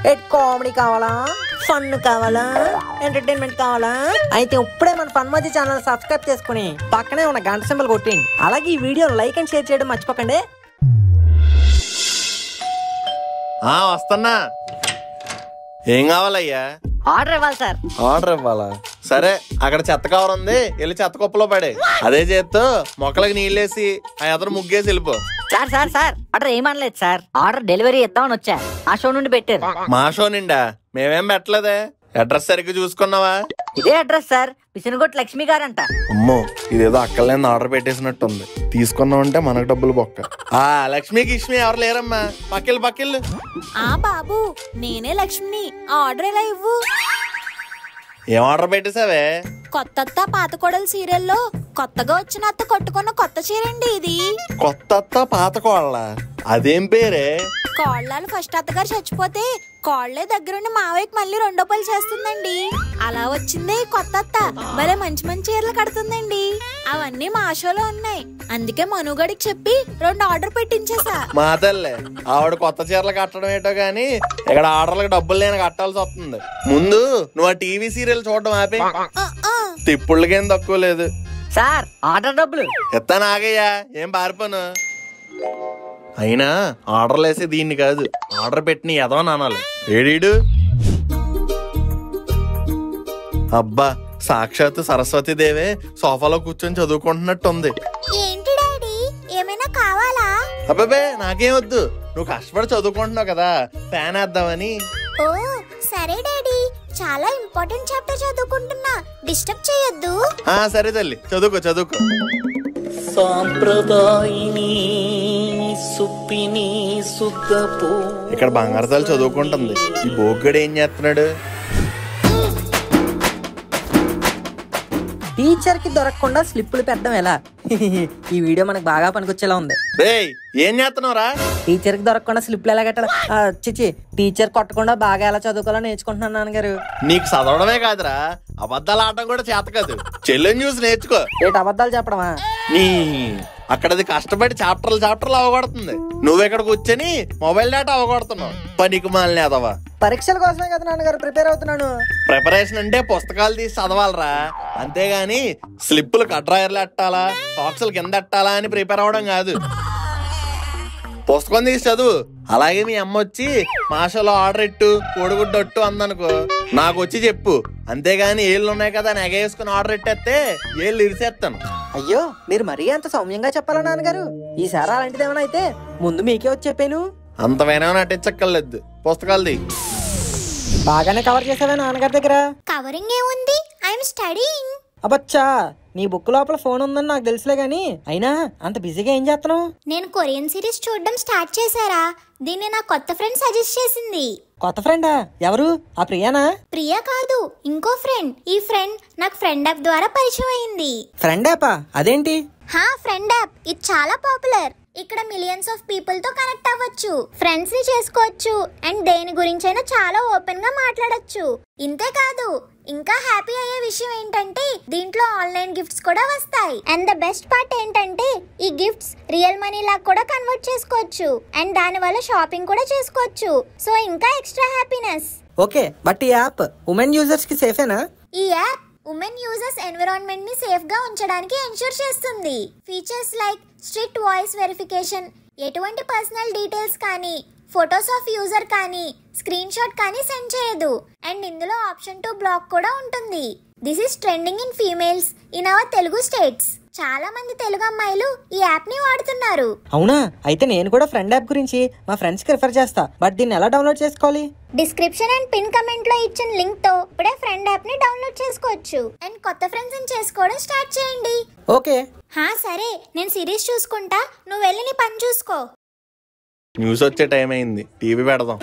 At comedy కావాలా fun కావాలా entertainment కావాలా అయితే ఇప్పుడే మన ఫన్ మధ్య ఛానల్ సబ్స్క్రైబ్ చేసుకుని పక్కనే ఉన్న గంట సింబల్ కొట్టేయండి అలాగే ఈ వీడియో లైక్ అండ్ షేర్ చేయడం మర్చిపోకండి ఆ వస్తున్నా ఏం కావాలయ్యా ఆర్డర్ ఇవ్వాలి సార్ ఆర్డర్ ఇవ్వాలా సరే అక్కడ చెత్త కవర్ ఉంది వెళ్ళి చెత్త కుప్పలో పడే అదే చేత్తో మొక్కలకి నీళ్ళేసి ఆ ఎదరు ముగ్గేసి వెళ్ళిపో సార్ సార్ సార్ ఆర్డర్ ఏమనలేదు సార్ ఆర్డర్ డెలివరీ ఇద్దామని వచ్చా ఆ షో నుండి పెట్టారు మా షో నిండా మేమేం పెట్టలేదే అడ్రస్ సరిగ్గా చూసుకున్నావా ఇదే అడ్రస్ సార్ పిసినగొట్టు లక్ష్మి గారంట అమ్మో ఇదేదో అక్కర్లేని ఆర్డర్ పెట్టేసినట్టుంది తీసుకున్నామంటే మనకు డబ్బులు బొక్క ఆ లక్ష్మి గిష్మి ఎవరు లేరమ్మా పక్కిళ్ళు పక్కిళ్ళు ఆ బాబు నేనే లక్ష్మిని ఆర్డర్ ఎలా ఇవ్వు ఏం ఆర్డర్ పెట్టేసావే కొత్త అత్త పాత కోడలు సీరియల్లో కొత్తగా వచ్చిన అత్త కొట్టుకున్న కొత్త చీరండి ఇది కొత్త అత్త పాత కోళ్ళ అదేం పేరే కోళ్ళాలు ఫస్ట్ అత్తగారు చచ్చిపోతే కోళ్లే దగ్గరుండి మావయ్యకి మళ్ళీ రెండో పని చేస్తుందండి అలా వచ్చిందే ఈ కొత్త అత్త భలే మంచి మంచి చీరలు కడుతుందండి అవన్నీ మా షోలో ఉన్నాయి అందుకే మనుగడికి చెప్పి రెండు ఆర్డర్ పెట్టించేసా మా తల్లే ఆవిడ కొత్త చీరలు కట్టడం ఏంటో గానీ ఇక్కడ ఆర్డర్లకు డబ్బులు లేని కట్టాల్సి వస్తుంది ముందు నువ్వు ఆ టీవీ సీరియల్ చూడడం ఆపి ఆ, ఆ. తిప్పుళ్ళకేం తక్కువ లేదు సార్ ఆర్డర్ డబ్బులు ఎత్తా నాగయ్యా ఏం పారిపోను అయినా ఆర్డర్లు వేసే దీన్ని కాదు ఆర్డర్ పెట్టిన ఎదవ నానాలి ఏడీడు అబ్బా సాక్షాత్ సరస్వతి దేవే సోఫాలో కూర్చొని చదువుకుంటున్నట్టు ఉంది ఏంటి డాడీ ఏమైనా కావాలా అబ్బాబే నాకేం వద్దు నువ్వు కష్టపడి చదువుకుంటున్నావు కదా ఫ్యాన్ వేద్దామని ఓ సరే డాడీ చాలా ఇంపార్టెంట్ చాప్టర్ చదువుకుంటున్నా డిస్టర్బ్ చేయొద్దు ఆ సరే తల్లి చదువుకో చదువుకో సాంప్రదాయిని సుప్పిని సుద్దపు ఇక్కడ బంగారతాలు చదువుకుంటుంది ఈ బోగ్గడు ఏం చేస్తున్నాడు టీచర్ కి దొరకకుండా స్లిప్పులు పెట్టడం ఎలా ఈ వీడియో మనకు బాగా పనికొచ్చేలా ఉంది రేయ్ ఏం చేస్తున్నావురా టీచర్ కి దొరకకుండా స్లిప్లు ఎలా కట్టడం ఆ, చిచి టీచర్ కొట్టకుండా బాగా ఎలా చదువుకోవాలో నేర్చుకుంటున్నాను నాన్నగారు నీకు చదవడమే కాదురా అబద్ధాలు ఆడటం కూడా చేత కాదు చెల్లెని చూసి నేర్చుకో ఏటి అబద్ధాలు చెప్పడమా నీ అక్కడది కష్టపడి చాప్టర్లు చాప్టర్లు అవగొడుతుంది నువ్వు ఇక్కడ కూర్చొని మొబైల్ డేటా అవగొడుతున్నావు పనికి మాలిన అదవా పరీక్షల కోసమే కదా నాన్నగారు ప్రిపేర్ అవుతున్నాను ప్రిపరేషన్ అంటే పుస్తకాలు తీసి చదవాలరా అంతేగాని స్లిప్పులు కట్రాయర్లు ఎట్టాలా సాక్సులు కింద ఎట్టాలా అని ప్రిపేర్ అవ్వడం కాదు పుస్తకం తీసి చదువు అలాగే మీ అమ్మ వచ్చి మాషలో ఆర్డర్ ఇట్టు కోడిగుడ్డొట్టు అందనుకో నాకు వచ్చి చెప్పు అంతేగాని ఏళ్ళు ఉన్నాయి కదా అని ఎగేసుకుని ఆర్డర్ ఇట్టేస్తే ఏళ్ళు ఇరిసేస్తాను అయ్యో మీరు మరీ అంత సౌమ్యంగా చెప్పాలా నాన్నగారు ఈసారి అలాంటిది ఏమైనా అయితే ముందు మీకే వచ్చి చెప్పాను అంత వేరే నటించక్కర్లేదు పుస్తకాలు తీ బాగానే కవర్ చేసావా నాన్నగారి దగ్గర కవరింగ్ ఏముంది ఐఎమ్ స్టడీయింగ్ అబ్బచ్చా నీ బుక్ లోపల ఫోన్ ఉందని నాకు తెలుసులే గానీ అయినా అంత బిజీగా ఏం చేస్తున్నావు నేను కొరియన్ సిరీస్ చూడడం స్టార్ట్ చేశారా దీన్ని నా కొత్త ఫ్రెండ్ సజెస్ట్ చేసింది కొత్త ఫ్రెండా ఎవరు ఆ ప్రియానా ప్రియా కాదు ఇంకో ఫ్రెండ్ ఈ ఫ్రెండ్ నాకు ఫ్రెండ్ యాప్ ద్వారా పరిచయం అయింది ఫ్రెండ్ యాపా అదేంటి హా ఫ్రెండ్ యాప్ ఇది చాలా పాపులర్ ఇక్కడ మిలియన్స్ ఆఫ్ పీపుల్ తో కనెక్ట్ అవ్వచ్చు ఫ్రెండ్స్ ని చేసుకోవచ్చు అండ్ దేని గురించైనా చాలా ఓపెన్ గా మాట్లాడొచ్చు ఇంతే కాదు ఇంకా హ్యాపీ అయ్యే విషయం ఏంటంటే దీంట్లో ఆన్లైన్ గిఫ్ట్స్ కూడా వస్తాయి అండ్ ద బెస్ట్ పార్ట్ ఏంటంటే ఈ గిఫ్ట్స్ రియల్ మనీ లాగా కూడా కన్వర్ట్ చేసుకోవచ్చు అండ్ దాని వల్ల షాపింగ్ కూడా చేసుకోవచ్చు సో ఇంకా ఎక్స్ట్రా హ్యాపీనెస్ ఓకే బట్ ఈ యాప్ ఉమెన్ యూజర్స్ కి సేఫేనా ఈ యాప్ ఉమెన్ యూజర్స్ ఎన్విరాన్మెంట్ ని సేఫ్ గా ఉంచడానికి ఎన్షూర్ చేస్తుంది features like strict voice verification ఎటువంటి పర్సనల్ డీటెయిల్స్ కానీ ఫొటోస్ ఆఫ్ యూజర్ కానీ స్క్రీన్ షాట్ కానీ సెండ్ చేయదు అండ్ ఇందులో ఆప్షన్ టు బ్లాక్ కూడా ఉంటుంది this is trending in females in our Telugu states చాలా మంది తెలుగు అమ్మాయిలు ఈ యాప్ ని వాడుతున్నారు అవునా అయితే నేను కూడా ఫ్రెండ్ యాప్ గురించి మా ఫ్రెండ్స్ కి రిఫర్ చేస్తా బట్ దీన్ని ఎలా డౌన్లోడ్ చేసుకోవాలి డిస్క్రిప్షన్ అండ్ పిన్ కమెంట్ లో ఇచ్చిన లింక్ తో ఇప్పుడే ఫ్రెండ్ యాప్ ని డౌన్లోడ్ చేసుకోవచ్చు అండ్ కొత్త ఫ్రెండ్స్ ని చేసుకోవడం స్టార్ట్ చేయండి ఓకే హా సరే నేను సిరీస్ చూసుకుంటా నువ్వు వెళ్ళి నీ పని చూసుకో న్యూస్ వచ్చే టైం అయింది టీవీ పెడదాం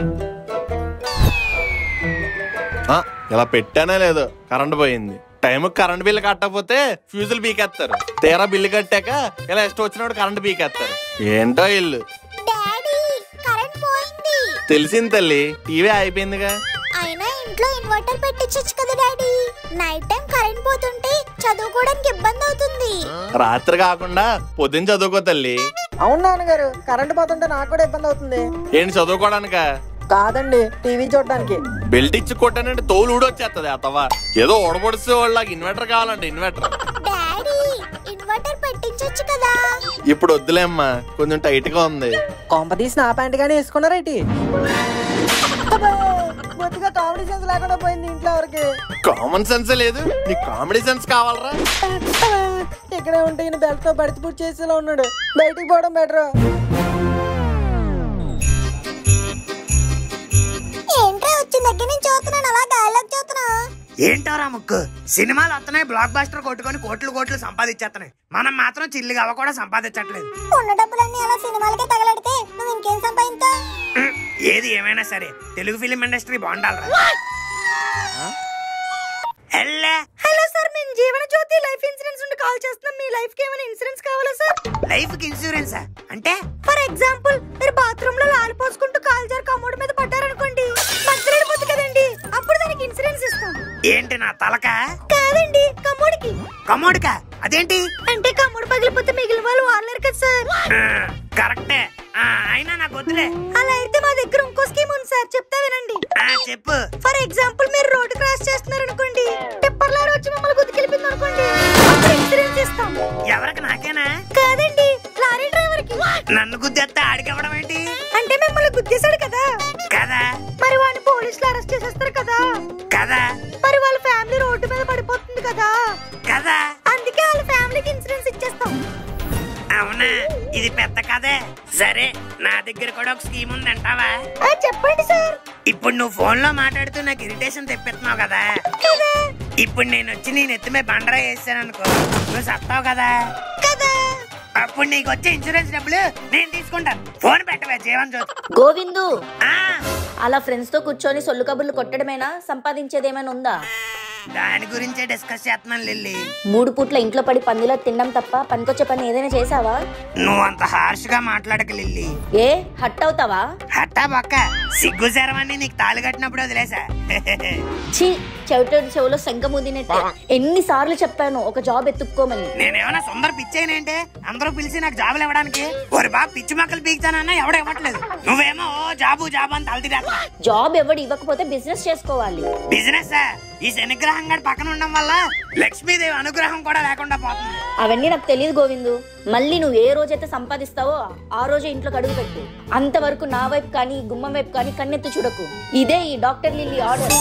ఆ, ఇలా పెట్టానే లేదు కరెంట్ పోయింది టైం కరెంట్ బిల్లు కట్టకపోతే ఫ్యూజులు పీకేస్తారు తీరా బిల్లు కట్టాక ఇలా ఇష్టం వచ్చినప్పుడు కరెంట్ పీకేస్తారు ఏంటో ఇల్లు డాడీ కరెంట్ పోయింది తెలిసింది తల్లి టీవీ అయిపోయిందిగా అయినా ఇంట్లో ఇన్వర్టర్ పెట్టించొచ్చు కదా డాడీ నైట్ టైం కరెంట్ పోతుంటే చదువుకోవడానికి ఇబ్బంది అవుతుంది రాత్రి కాకుండా పొద్దున్న చదువుకో తల్లి అవును నాన్నగారు కరెంట్ పోతుంటే నాకు కూడా ఇబ్బంది అవుతుంది ఏంటి చదువుకోవడానిక కాదండి టీవీ చూడడానికి బెల్ట్ ఇచ్చి కొట్టానంటే తోలు ఊడొచ్చేస్తుంది అతవా ఏదో ఓడబొడిసే వాళ్ళకి ఇన్వర్టర్ కావాలంటే ఇన్వర్టర్ డాడీ ఇన్వర్టర్ పెట్టించొచ్చు కదా ఇప్పుడు వద్దులేమ్మా కొంచెం టైట్ గా ఉంది కొంప తీసి నా ప్యాంట్ గానీ వేసుకున్నారేటి బొత్తిగా కామెడీ సెన్స్ లేకుండా పోయింది ఇంట్లో ఎవరికి కామన్ సెన్స్ లేదు నీకు కామెడీ సెన్స్ కావాలరా ఇక్కడే ఉంటే ఈయన బెల్ట్ తో బడితి పూర్తి చేసేలా ఉన్నాడు బయటికి పోవడం బెటర్ ఏంట్రా వచ్చిన దగ్గర నుంచి చూస్తున్నాను అలా గాల్లోకి చూస్తున్నా ఏంటోరా ముక్కు సినిమాలు వస్తున్నాయి బ్లాక్ బాస్టర్ కొట్టుకొని కోట్లు కోట్లు సంపాదించేస్తున్నాయి మనం మాత్రం చిల్లిగా అవ కూడా సంపాదించట్లేదు ఉన్న డబ్బులన్నీ అలా సినిమాలకే తగలడితే నువ్వు ఇంకేం సంపాదించావు ఉమ్, ఏది ఏమైనా సరే తెలుగు ఫిలిం ఇండస్ట్రీ బాగుండాలరా హెల్లే హలో సార్ మేము జీవన జ్యోతి లైఫ్ ఇన్సూరెన్స్ నుండి కాల్ చేస్తున్నాం మీ లైఫ్ కి ఏమైనా ఇన్సూరెన్స్ కావాలా సార్ లైఫ్ కి ఇన్సూరెన్సా అంటే ఫర్ ఎగ్జాంపుల్ మీరు బాత్రూమ్ లో లాలి పోసుకుంటూ కాల్ జారి కమోడ్ మీద పడ్డారనుకోండి మధ్యలో కదండి అప్పుడు దానికి ఇన్సూరెన్స్ ఇస్తాం ఏంటి నా తలక కాదండి కమోడ్కి కమోడుకా అదేంటి అంటే కమోడ్ పగిలిపోతే మిగిలిన వాళ్ళు వాడలేరు కదా సార్ ఆ, కరెక్టే ఆ, అయినా నాకు వద్దులే అలా అయితే మా దగ్గర ఇంకో స్కీమ్ ఉంది సార్ చెప్తా వినండి ఆ, చెప్పు ఫర్ ఎగ్జాంపుల్ మీరు రోడ్డు క్రాస్ చేస్తున్నారు అనుకోండి టిప్పర్ లారీ వచ్చి మమ్మల్ని గుద్దుకెళ్ళిపోయింది అనుకోండి అప్పుడు ఇన్సూరెన్స్ ఇస్తాం ఎవరికి నాకేనా కాదండి లారీ డ్రైవర్ కి నన్ను గుద్దేస్తే ఆడికివ్వడం ఏంటి అంటే మిమ్మల్ని గుద్దేశాడు కదా కదా మరి వాడిని పోలీసులు అరెస్ట్ చేసేస్తారు కదా కదా మరి వాళ్ళ ఫ్యామిలీ రోడ్డు మీద పడిపోతుంది కదా కదా అందుకే వాళ్ళ ఫ్యామిలీకి ఇన్సూరెన్స్ ఇచ్చేస్తాం అవునా ఇది పెద్ద కదే సరే నా దగ్గర కూడా ఒక స్కీమ్ ఉందంటావా ఆ, చెప్పండి సార్ ఇప్పుడు నువ్వు ఫోన్ లో మాట్లాడుతూ నాకు ఇరిటేషన్ తెప్పిస్తున్నావు కదా కదా ఇప్పుడు నేను వచ్చి నీ నెత్తిమే బండరా వేసాను అనుకో నువ్వు సత్తావు కదా కదా అప్పుడు నీకు వచ్చే ఇన్సూరెన్స్ డబ్బులు నేను తీసుకుంటాను ఫోన్ పెట్టవే జీవన్ జ్యోతి గోవిందు ఆ, అలా ఫ్రెండ్స్ తో కూర్చొని సొల్లు కబుర్లు కొట్టడమేనా సంపాదించేది ఏమైనా ఉందా దాని గురించే డిస్కస్ చేస్తున్నాను లిల్లీ మూడు పూట్ల ఇంట్లో పడి పందిలా తినడం తప్ప పనికొచ్చే పని ఏదైనా చేసావా నువ్వు అంత హార్ష్ గా మాట్లాడక లిల్లీ ఏ హట్ అవుతావా హట్టా బక్క సిగ్గు శరవని నీకు తాళి కట్టినప్పుడు వదిలేసా ఛీ చెవిటోడి చెవులో శంఖ ముదినట్టే ఎన్నిసార్లు చెప్పాను ఒక జాబ్ ఎత్తుక్కోమని నేనేమన్నా సుందర పిచ్చేనంటే అందరూ పిలిచి నాకు జాబులు ఇవ్వడానికి ఒరి బాబు పిచ్చి మొక్కలు పీకుతానన్నా ఎవడ ఇవ్వట్లేదు నువ్వేమో ఓ జాబు జాబు అని తలతిరేస్తా జాబ్ ఎవడు ఇవ్వకపోతే బిజినెస్ చేసుకోవాలి బిజినెస్ ఈ శనిగ్రహం గడి పక్కన ఉండడం వల్ల లక్ష్మీదేవి అనుగ్రహం కూడా లేకుండా పోతుంది అవన్నీ నాకు తెలియదు గోవిందు మళ్ళీ నువ్వు ఏ రోజైతే సంపాదిస్తావో ఆ రోజే ఇంట్లో కడుగు పెట్టు అంతవరకు నా వైపు కానీ గుమ్మం వైపు కానీ కన్నెత్తి చూడకు ఇదే ఈ డాక్టర్ లిల్లీ ఆర్డర్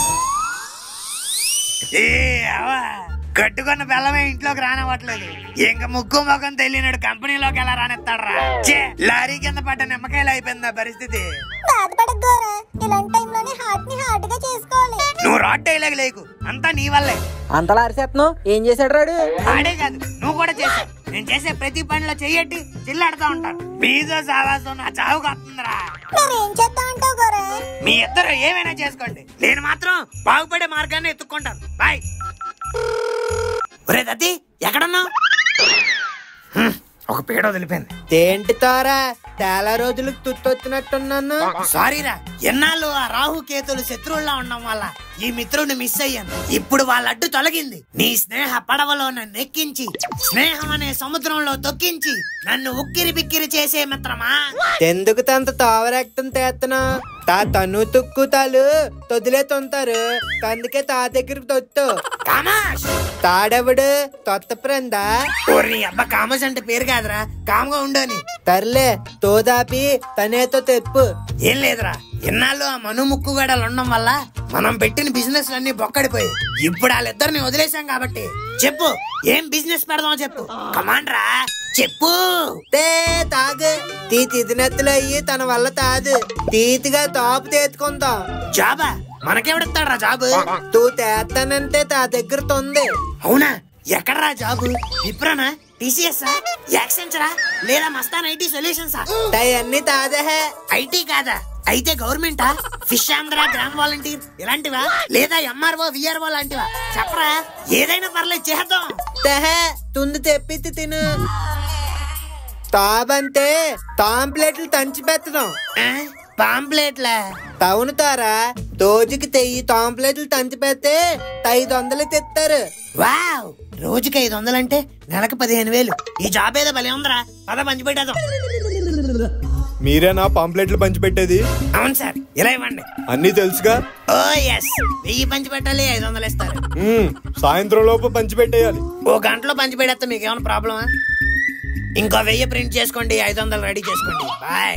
ఏ అవ్వా కట్టుకున్న బెల్లమే ఇంట్లోకి రానివ్వట్లేదు ఇంకా ముక్కు ముఖం తెలియనాడు కంపెనీలోకి ఎలా రానిస్తాడరా చే లారీ కింద పడ్డ నిమ్మకాయలు అయిపోయింది ఆ పరిస్థితి బాధపడకు గోరా ఇలాంటి టైంలోనే హార్ట్ ని హార్ట్ గా చేసుకోవాలి నువ్వు రాడ్ డైలాగ్ లేకు అంతా నీ వల్లే అంతలా అరిసేస్తున్నావు ఏం చేశాడు రాడు ఆడే కాదు నువ్వు కూడా చేసావు నేను చేసే ప్రతి పనిలో చెయ్యట్టి చిల్లాడుతూ ఉంటాను మీతో సావాసం నా చావుకు వస్తుందిరా మరి ఏం చేద్దామంటావు గోరా మీ ఇద్దరు ఏమైనా చేసుకోండి నేను మాత్రం బాగుపడే మార్గాన్ని ఎత్తుక్కుంటాను బాయ్ ఒరే దత్తి ఎక్కడున్నావు హ్మ్, ఒక పీడ వదిలిపోయింది ఏంటి తారా చాలా రోజులకు తుత్తొచ్చినట్టున్నాను సారీరా ఎన్నాళ్ళు ఆ రాహు కేతులు శత్రువుల్లా ఉండడం వల్ల ఈ మిత్రుడిని మిస్ అయ్యాను ఇప్పుడు వాళ్ళ అడ్డు తొలగింది నీ స్నేహ పడవలో నన్ను ఎక్కించి స్నేహం అనే సముద్రంలో తొక్కించి నన్ను ఉక్కిరి బిక్కిరి చేసే మిత్రమా ఎందుకు తంత తావరక్తం తెస్తున్నా తా తను తుక్కుతాలు తొదిలే తొంతారు అందుకే తా దగ్గరికి తొత్తు కామాష్ తాడెవడు తొత్త ప్రందా ఓరి అబ్బ కామస్ అంటే పేరు కాదురా కామ్గా ఉండని తర్లే తోదాపి తనేతో తెప్పు ఏం లేదురా ఇన్నాళ్ళు ఆ మను ముక్కు గడలు ఉండడం వల్ల మనం పెట్టిన బిజినెస్ అన్ని బొక్కడిపోయి ఇప్పుడు వాళ్ళిద్దరిని వదిలేసాం కాబట్టి చెప్పు ఏం బిజినెస్ పెడదాం చెప్పు కమాండ్రా చెప్పు తే తాగు తీ తిదినెత్తులు అయ్యి తన వల్ల తాదు తీతిగా తాపు తేతుకుందాం జాబా మనకెవడిస్తాడ్రా జాబు తూ తేస్తానంటే తా దగ్గర తొంది అవునా ఎక్కడరా జాబు విప్రానా టీసీఎస్ యాక్సెంచరా లేదా మస్తాన్ ఐటీ సొల్యూషన్సా అన్ని తాజహే ఐటీ కాదా అయితే గవర్నమెంటా ఫిష్ ఆంధ్ర గ్రామ్ వాలంటీర్ ఇలాంటివా లేదా ఎంఆర్ఓ విఆర్ఓ లాంటివా చెప్పరా ఏదైనా పర్లేదు చేద్దాం తెహే తుందు తెప్పిత్తి తిను తాబంటే తాంప్లేట్లు తంచి పెట్టడం ఆ? పాంప్లెట్లా తవును తారా రోజుకి తెయ్యి తాంప్లేట్లు తంచి పెడితే ఐదు వందలు తెస్తారు వావ్ రోజుకి ఐదు వందలంటే నెలకు పదిహేను వేలు ఈ జాబ్ ఏదో భలే ఉందిరా పద పంచి పెట్టేద్దాం మీరేనా పాంప్లెట్లు పంచిపెట్టేది అవును సార్ ఇలా ఇవ్వండి అన్నీ తెలుసుగా ఓ ఎస్ వెయ్యి పంచి పెట్టాలి ఐదు వందలు ఇస్తారు మ్మ్, సాయంత్రం లోపు పంచిపెట్టేయాలి ఓ గంటలో పంచి పెడేస్తే మీకు ఏమైనా ప్రాబ్లమా ఇంకో వెయ్యి ప్రింట్ చేసుకోండి ఐదు వందలు రెడీ చేసుకోండి బాయ్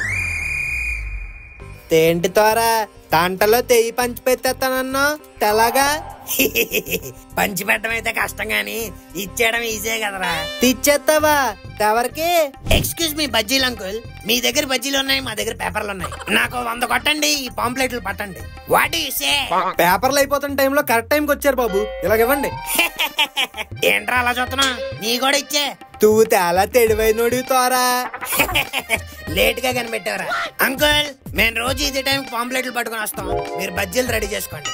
తేంటి తోరా తంటలో తెయ్యి పంచి పెట్టేస్తానన్నా తెల్లగా పంచి పెట్టడం అయితే కష్టం గాని ఇచ్చేయడం ఈజీ కదరా తెచ్చేస్తావా ఎవరికి ఎక్స్క్యూజ్ మీ బజ్జీలు అంకుల్ మీ దగ్గర బజ్జీలు ఉన్నాయి మా దగ్గర పేపర్లు ఉన్నాయి నాకు వంద కొట్టండి ఈ పాంప్లెట్లు పట్టండి వాట్ యు సే పేపర్లు అయిపోతున్న టైంలో కరెక్ట్ టైంకి వచ్చారు బాబు ఇలాగివ్వండి ఏంట్రా అలా చూస్తున్నా నీ కూడా ఇచ్చే తూ తేలా తెడివైనోడి తోరా లేట్ గా కనిపెట్టారా అంకుల్ మేము రోజు ఇదే టైం పాంప్లెట్లు పట్టుకొని వస్తాం మీరు బజ్జీలు రెడీ చేసుకోండి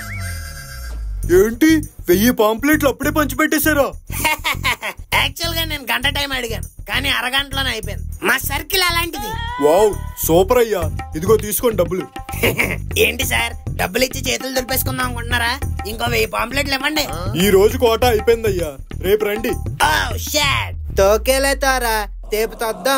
ఏంటి వెయ్యి పాంప్లెట్లు అప్పుడే పంచిపెట్టేశారా యాక్చువల్ గా నేను గంట టైం అడిగాను కానీ అరగంటలోనే అయిపోయింది మా సర్కిల్ అలాంటిది వావ్ సూపర్ అయ్యా ఇదిగో తీసుకోండి డబ్బులు ఏంటి సార్ డబ్బులు ఇచ్చి చేతులు దులిపేసుకుందాం అనుకుంటున్నారా ఇంకో వెయ్యి పాంప్లెట్లు ఇవ్వండి ఈ రోజు కోట అయిపోయిందయ్యా రేపు రండి ఓ షాట్ తోకేలే తోరా తేపు తొద్దాం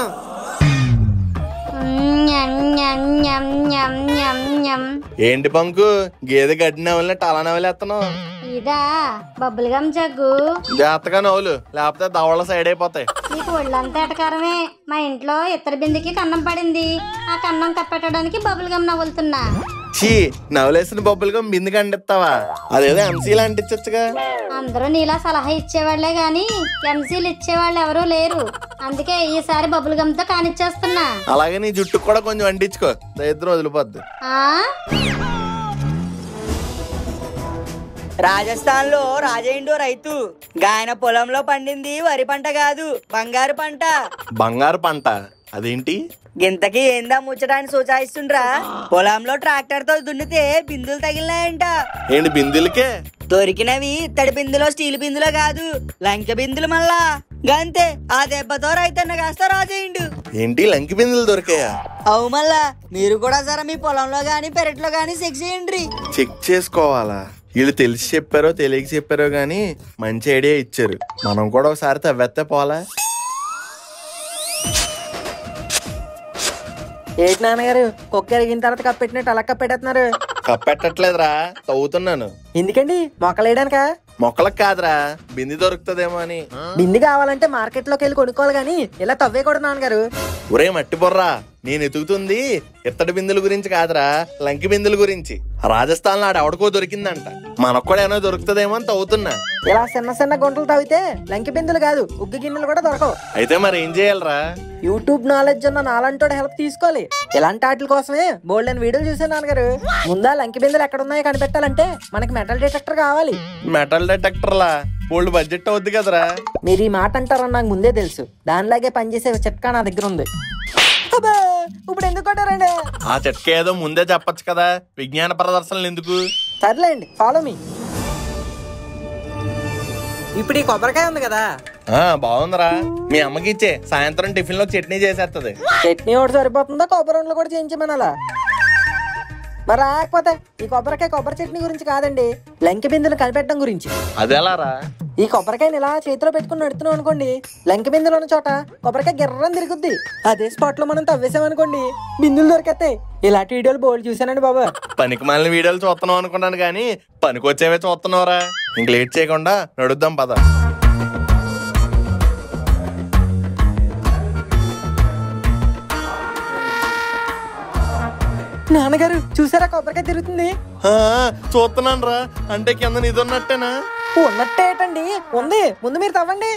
ఏంటి పంకు గేదె గడ్డి నవలే టలా నవలేస్తున్నావు ఇదా బబ్బుల్ గమ్ జగ్గు జాగ్రత్తగా నవ్వులు లేకపోతే దవళ్ళ సైడ్ అయిపోతాయి నీకు ఒళ్ళంతా ఎటకారమే మా ఇంట్లో ఇతర బిందెకి కన్నం పడింది ఆ కన్నం కప్పెట్టడానికి బబుల్ గమ్ నవ్వులుతున్నా చీ నవలేసిన బొబ్బులుగా బిందుకు అంటిస్తావా అదేదో ఎంసీలు అంటించచ్చుగా అందరూ నీలా సలహా ఇచ్చేవాళ్లే గాని ఎంసీలు ఇచ్చేవాళ్ళు ఎవరూ లేరు అందుకే ఈసారి బబుల్ గమ్ తో కానిచ్చేస్తున్నా అలాగే నీ జుట్టుకు కూడా కొంచెం అంటించుకో దరిద్రం వదిలిపోద్ది ఆ రాజస్థాన్ లో రాజేండు రైతు గాయన పొలంలో పండింది వరి పంట కాదు బంగారు పంట బంగారు పంట అదేంటి గింతకి ఏందా ముచ్చటాన్ని సూచాయిస్తుండ్రా పొలంలో ట్రాక్టర్ తో దున్నితే బిందులు తగిలినాయంట ఏంటి బిందులకే దొరికినవి ఇత్తడి బిందులో స్టీల్ బిందులో కాదు లంక బిందులు మళ్ళా గంతే ఆ దెబ్బతో రైతన్న కాస్త రాజేయండు ఏంటి లంకి బిందులు దొరికాయా అవు మళ్ళా మీరు కూడా సరే మీ పొలంలో గాని పెరట్లో గాని సెక్స్ చేయండి చెక్ చేసుకోవాలా వీళ్ళు తెలిసి చెప్పారో తెలియక చెప్పారో గానీ మంచి ఐడియా ఇచ్చారు మనం కూడా ఒకసారి తవ్వేస్తే పోలా ఏంటి నాన్నగారు కుక్క ఎరిగిన తర్వాత కప్పెట్టినట్టు అలా కప్పెట్టేస్తున్నారు కప్పెట్టట్లేదురా తవ్వుతున్నాను ఎందుకండి మొక్కలేయడానికా మొక్కలకు కాదురా బింది దొరుకుతుందేమో అని బింది కావాలంటే మార్కెట్ లోకి వెళ్ళి కొనుక్కోవాలి గాని ఇలా తవ్వేయకూడదు నాన్నగారు ఒరే మట్టి బొర్రా నేను ఎతుకుతుంది ఇత్తడి బిందుల గురించి కాదురా లంకి బిందుల గురించి రాజస్థాన్ లో ఆడ ఎవడికో దొరికిందంట మనకు కూడా ఏమైనా దొరుకుతుందేమో అని తవ్వుతున్నా ఇలా చిన్న చిన్న గుంటలు తవ్వితే లంకి బిందులు కాదు ఉగ్గు గిన్నెలు కూడా దొరకవు అయితే మరి ఏం చేయాలరా యూట్యూబ్ నాలెడ్జ్ ఉన్న నాలంటోడు హెల్ప్ తీసుకోవాలి ఇలాంటి వాటి కోసమే బోల్డ్ అని వీడియోలు చూసాను నాన్నగారు ముందా లంకి బిందులు ఎక్కడ ఉన్నాయో కనిపెట్టాలంటే మనకి మెటల్ డిటెక్టర్ కావాలి మెటల్ డిటెక్టర్లా బోల్డ్ బడ్జెట్ అవుద్ది కదరా మీరు ఈ మాట అంటారని నాకు ముందే తెలుసు దానిలాగే పనిచేసే చిట్కా నా దగ్గర ఉంది అబ్బా, ఇప్పుడు ఎందుకు కొట్టారండి ఆ చిట్కా ఏదో ముందే చెప్పొచ్చు కదా విజ్ఞాన ప్రదర్శనలు ఎందుకు సర్లేండి ఫాలో మీ ఇప్పుడు ఈ కొబ్బరికాయ ఉంది కదా ఆ బాగుందిరా మీ అమ్మకి ఇచ్చే సాయంత్రం టిఫిన్ లో చట్నీ చేసేస్తది చట్నీ ఒకటి సరిపోతుందా కొబ్బరి ఉండలు కూడా చేయించమనాలా మరి రాకపోతే ఈ కొబ్బరికాయ కొబ్బరి చట్నీ గురించి కాదండి లంక బిందులు కనిపెట్టడం గురించి అదెలారా ఈ కొబ్బరికాయని ఇలా చేతిలో పెట్టుకుని నడుతున్నాం అనుకోండి లంక బిందులు ఉన్న చోట కొబ్బరికాయ గిర్రం తిరుగుద్ది అదే స్పాట్ లో మనం తవ్వేసామనుకోండి బిందులు దొరికేస్తాయి ఇలాంటి వీడియోలు బోల్డ్ చూసానండి బాబా పనికి మాలిన వీడియోలు చూస్తున్నాం అనుకున్నాను కానీ పనికొచ్చేవే చూస్తున్నావురా ఇంక లేట్ చేయకుండా నడుద్దాం పద నాన్నగారు చూసారా కొబ్బరికాయ తిరుగుతుంది ఆ, చూస్తున్నాను రా అంటే కింద ఇది ఉన్నట్టేనా ఉన్నట్టేటండి ఉంది ముందు మీరు తవ్వండి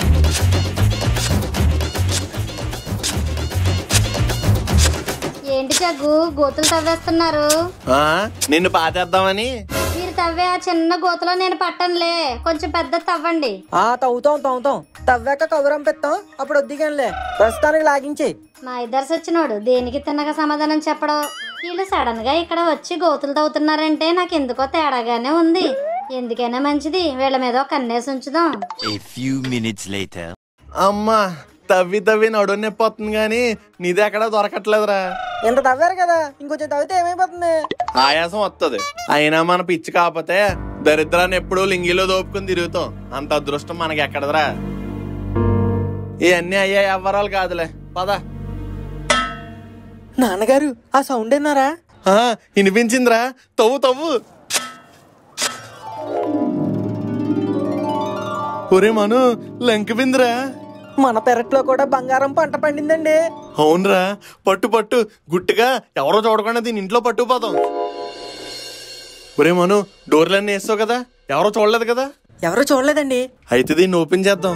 ఏంటి జగ్గు గోతులు తవ్వేస్తున్నారు ఆ, నిన్ను పాతేద్దామని మీరు తవ్వే ఆ చిన్న గోతులో నేను పట్టనులే కొంచెం పెద్ద తవ్వండి ఆ తవ్వుతాం తవ్వుతాం తవ్వాక కబురం పెత్తాం అప్పుడు వద్దిగానిలే ప్రస్తుతానికి లాగించి మా ఇద్దరు సచ్చినోడు దేనికి తిన్నగా సమాధానం చెప్పడం వీళ్ళు సడన్ గా ఇక్కడ వచ్చి గోతులు తవ్వుతున్నారంటే నాకు ఎందుకో తేడాగానే ఉంది ఎందుకైనా మంచిది వీళ్ళ మీద ఒక కన్నేసి ఉంచుదాం A few minutes later. అమ్మా తవ్వి తవ్వి నడు నొప్పి కానీ నీది ఎక్కడా దొరకట్లేదురా ఇంత తవ్వారు కదా ఇంకొంచెం తవ్వితే ఏమైపోతుంది ఆయాసం వస్తుంది అయినా మన పిచ్చి కాకపోతే దరిద్రాన్ని ఎప్పుడూ లింగిలో దోపుకుని తిరుగుతాం అంత అదృష్టం మనకి ఎక్కడదరా ఇవన్నీ అయ్యా ఎవ్వరాలు కాదులే పద నాన్నగారు ఆ సౌండ్ విన్నారా ఆ, వినిపించిందిరా తవ్వు తవ్వు ఒరే మను లంక బిందిరా మన పెరట్లో కూడా బంగారం పంట పండిందండి అవునరా పట్టు పట్టు గుట్టుగా ఎవరో చూడకుండా దీని ఇంట్లో పట్టుకుపోతాం ఒరే మను డోర్లన్నీ వేస్తావు కదా ఎవరో చూడలేదు కదా ఎవరు చూడలేదండి అయితే దీన్ని ఓపెన్ చేద్దాం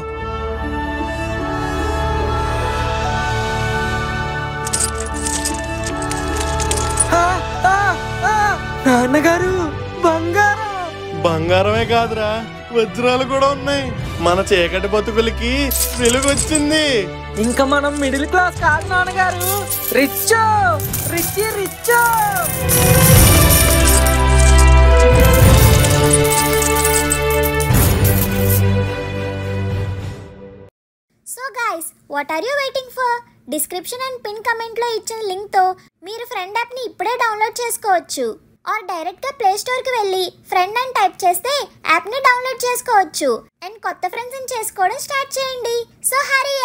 ఆ, ఆ, ఆ! నాన్నగారు బంగారం బంగారమే కాదురా వజ్రాలు కూడా ఉన్నాయి మన చీకటి బతుకులకి వెలుగు వచ్చింది ఇంకా మనం మిడిల్ క్లాస్ కాదు నాన్నగారు rich rich rich so guys what are you waiting for description and pin comment లో ఇచ్చిన లింక్ తో మీరు ఫ్రెండ్ యాప్ ని ఇప్పుడే డౌన్లోడ్ చేసుకోవచ్చు ఆర్ డైరెక్ట్ గా ప్లే స్టోర్ కి వెళ్ళి ఫ్రెండ్ అని టైప్ చేస్తే యాప్ ని డౌన్లోడ్ చేసుకోవచ్చు అండ్ కొత్త ఫ్రెండ్స్ ని చేసుకోవడం స్టార్ట్ చేయండి సో హరీ